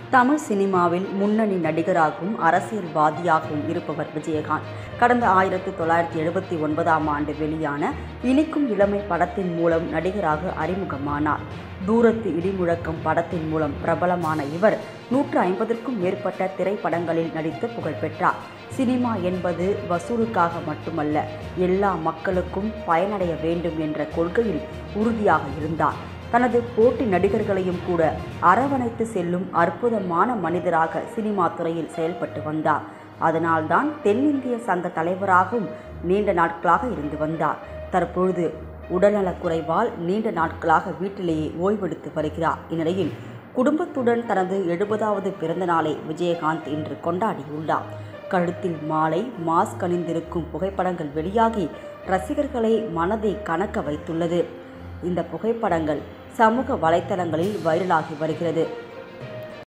தமிழ் சினிமாவில் முன்னணி நடிகராகவும் அரசியல்வாதியாகவும் இருப்பவர் விஜயகாந்த் கடந்த ஆயிரத்தி தொள்ளாயிரத்தி எழுபத்தி ஒன்பதாம் ஆண்டு வெளியான இனிக்கும் இளமை படத்தின் மூலம் நடிகராக அறிமுகமானார் தூரத்து இடிமுழக்கம் படத்தின் மூலம் பிரபலமான இவர் நூற்று ஐம்பதற்கும் மேற்பட்ட திரைப்படங்களில் நடித்து புகழ் பெற்றார் சினிமா என்பது வசூலுக்காக மட்டுமல்ல எல்லா மக்களுக்கும் பயனடைய வேண்டும் என்ற கொள்கையில் உறுதியாக இருந்தார் தனது போட்டி நடிகர்களையும் கூட அரவணைத்து செல்லும் அற்புதமான மனிதராக சினிமா துறையில் செயல்பட்டு வந்தார் அதனால்தான் தென்னிந்திய சங்க தலைவராகவும் நீண்ட நாட்களாக இருந்து வந்தார் தற்பொழுது உடல்நலக் குறைவால் நீண்ட நாட்களாக வீட்டிலேயே ஓய்வெடுத்து வருகிறார் இந்நிலையில் குடும்பத்துடன் தனது எழுபதாவது பிறந்த நாளை விஜயகாந்த் இன்று கொண்டாடியுள்ளார் கழுத்தில் மாலை மாஸ்க் அணிந்திருக்கும் புகைப்படங்கள் வெளியாகி ரசிகர்களை மனதை கணக்க வைத்துள்ளது இந்த புகைப்படங்கள் சமூக வலைத்தளங்களில் வைரலாகி வருகிறது